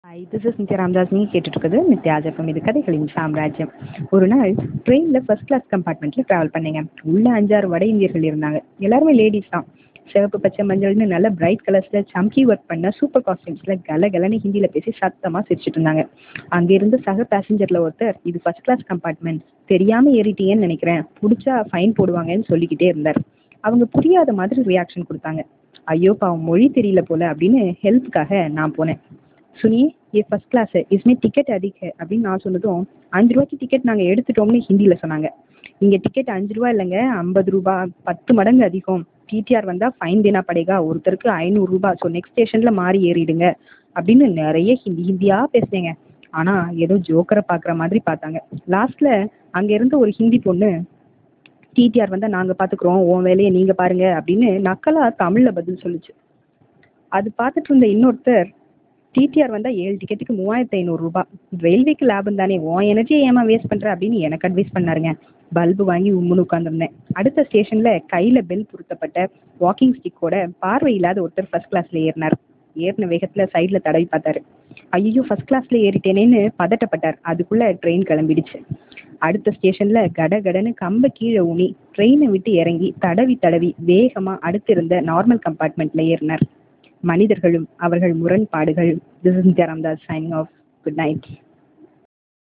hi this is Nithya Ramadas நீங்கள் கேட்டுட்ருக்குது நித்யாஜப்பம் இது கதைகளின் சாம்ராஜ்யம் ஒரு நாள் ட்ரெயினில் ஃபஸ்ட் கிளாஸ் கம்பார்ட்மெண்ட்டில் ட்ராவல் பண்ணேங்க உள்ளே அஞ்சாறு வட இந்தியர்கள் இருந்தாங்க எல்லாருமே லேடிஸ் தான் சிவப்பு பச்சை மஞ்சள்னு நல்ல பிரைட் கலர்ஸில் சம்கி ஒர்க் பண்ண சூப்பர் காஸ்டியூம்ஸில் கல கலன்னு ஹிந்தியில் பேசி சத்தமாக சிரிச்சிட்டு இருந்தாங்க அங்கே இருந்த சக பேசஞ்சரில் ஒருத்தர் இது ஃபஸ்ட் கிளாஸ் கம்பார்ட்மெண்ட் தெரியாமல் ஏறிட்டீங்கன்னு நினைக்கிறேன் பிடிச்சா ஃபைன் போடுவாங்கன்னு சொல்லிக்கிட்டே இருந்தார் அவங்க புரியாத மாதிரி ரியாக்ஷன் கொடுத்தாங்க ஐயோ பாவம் மொழி தெரியல போல அப்படின்னு ஹெல்ப்புக்காக நான் போனேன் சுனியே ஏ ஃபஸ்ட் கிளாஸ் इसमें டிக்கெட் அதிக அப்படின்னு நான் சொன்னதும் அஞ்சு ரூபாய்க்கு டிக்கெட் நாங்கள் எடுத்துட்டோம்னு ஹிந்தியில் சொன்னாங்க இங்கே டிக்கெட் அஞ்சு ரூபா இல்லைங்க ஐம்பது ரூபா பத்து மடங்கு அதிகம் டிடிஆர் வந்தால் ஃபைன் தேனா படேகா ஒருத்தருக்கு ஐநூறுரூபா ஸோ நெக்ஸ்ட் ஸ்டேஷனில் மாறி ஏறிடுங்க அப்படின்னு நிறைய ஹிந்தி ஹிந்தியாக பேசுனேங்க ஆனால் ஏதோ ஜோக்கரை பார்க்குற மாதிரி பார்த்தாங்க லாஸ்ட்டில் அங்கே இருந்த ஒரு ஹிந்தி பொண்ணு டிடிஆர் வந்தால் நாங்கள் பார்த்துக்குறோம் உன் வேலையை நீங்கள் பாருங்க அப்படின்னு நக்கலாக தமிழில் பதில் சொல்லுச்சு அது பார்த்துட்டு இருந்த இன்னொருத்தர் டிடிஆர் வந்தால் ஏழு டிக்கெட்டுக்கு மூவாயிரத்து ஐநூறுரூபா ரயில்வேக்கு லாபம் தானே உன் எனர்ஜியை ஏமா வேஸ்ட் பண்ணுற அப்படின்னு எனக்கு அட்வைஸ் பண்ணாருங்க பல்பு வாங்கி உம்முன்னு உட்காந்துருந்தேன் அடுத்த ஸ்டேஷனில் கையில் பெல் பொருத்தப்பட்ட வாக்கிங் ஸ்டிக்கோட பார்வை இல்லாத ஒருத்தர் ஃபர்ஸ்ட் கிளாஸில் ஏறினார் ஏறின வேகத்தில் சைடில் தடவி பார்த்தாரு ஐயோ ஃபர்ஸ்ட் கிளாஸில் ஏறிட்டேனேன்னு பதட்டப்பட்டார் அதுக்குள்ளே ட்ரெயின் கிளம்பிடுச்சு அடுத்த ஸ்டேஷனில் கட கடன்னு கம்ப கீழே ஊனி ட்ரெயினை விட்டு இறங்கி தடவி தடவி வேகமாக அடுத்து இருந்த நார்மல் கம்பார்ட்மெண்ட்டில் ஏறினார் மனிதர்களும் அவர்கள் முரண்பாடுகள் this is Ramdas signing off good night